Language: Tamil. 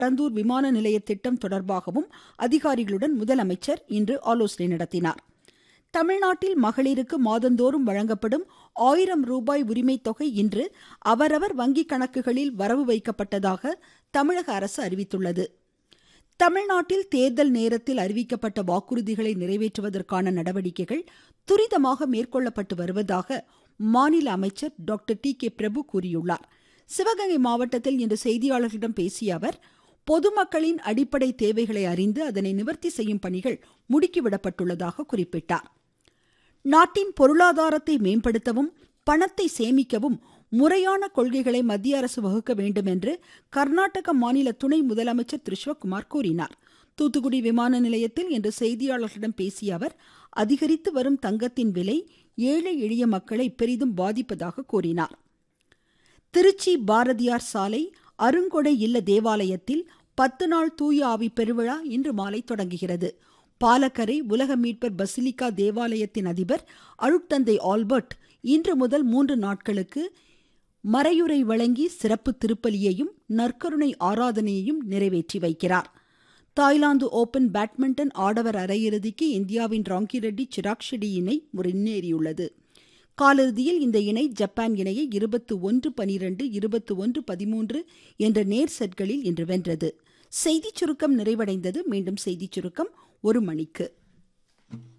பரந்தூர் விமான நிலைய திட்டம் தொடர்பாகவும் அதிகாரிகளுடன் முதலமைச்சர் இன்று ஆலோசனை நடத்தினார் தமிழ்நாட்டில் மகளிருக்கு மாதந்தோறும் வழங்கப்படும் ஆயிரம் ரூபாய் உரிமை தொகை இன்று அவரவர் வங்கி கணக்குகளில் வரவு வைக்கப்பட்டதாக தமிழக அரசு அறிவித்துள்ளது தமிழ்நாட்டில் தேர்தல் நேரத்தில் அறிவிக்கப்பட்ட வாக்குறுதிகளை நிறைவேற்றுவதற்கான நடவடிக்கைகள் துரிதமாக மேற்கொள்ளப்பட்டு வருவதாக மாநில அமைச்சர் டாக்டர் டி கே பிரபு கூறியுள்ளார் சிவகங்கை மாவட்டத்தில் இன்று செய்தியாளர்களிடம் பேசிய அவர் பொதுமக்களின் அடிப்படை தேவைகளை அறிந்து அதனை நிவர்த்தி செய்யும் பணிகள் முடுக்கிவிடப்பட்டுள்ளதாக குறிப்பிட்டார் நாட்டின் பொருளாதாரத்தை மேம்படுத்தவும் பணத்தை சேமிக்கவும் முறையான கொள்கைகளை மத்திய அரசு வகுக்க வேண்டும் என்று கர்நாடக மாநில துணை முதலமைச்சர் திரு சிவக்குமார் கூறினார் தூத்துக்குடி விமான நிலையத்தில் இன்று செய்தியாளர்களிடம் பேசிய அவர் அதிகரித்து வரும் தங்கத்தின் விலை ஏழை எளிய மக்களை பெரிதும் பாதிப்பதாக கூறினார் திருச்சி பாரதியார் சாலை அருங்கொடை இல்ல தேவாலயத்தில் பத்து நாள் தூய ஆவி பெருவிழா இன்று மாலை தொடங்குகிறது பாலக்கரை உலக மீட்பர் பசிலிகா தேவாலயத்தின் அதிபர் அருட்தந்தை ஆல்பர்ட் இன்று முதல் மூன்று நாட்களுக்கு மறையுரை வழங்கி சிறப்பு திருப்பலியையும் நற்கருணை ஆராதனையையும் நிறைவேற்றி வைக்கிறார் தாய்லாந்து ஓபன் பேட்மிண்டன் ஆடவர் அரையிறுதிக்கு இந்தியாவின் ராங்கி ரெட்டி சிராக் ஷெட்டி இணை முன்னேறியுள்ளது காலிறுதியில் இந்த இணை ஜப்பான் இணையை இருபத்து ஒன்று பனிரெண்டு இருபத்து ஒன்று பதிமூன்று என்ற நேர் செட்களில் இன்று வென்றது செய்திச் சுருக்கம் நிறைவடைந்தது மீண்டும் செய்திச் சுருக்கம் ஒரு மணிக்கு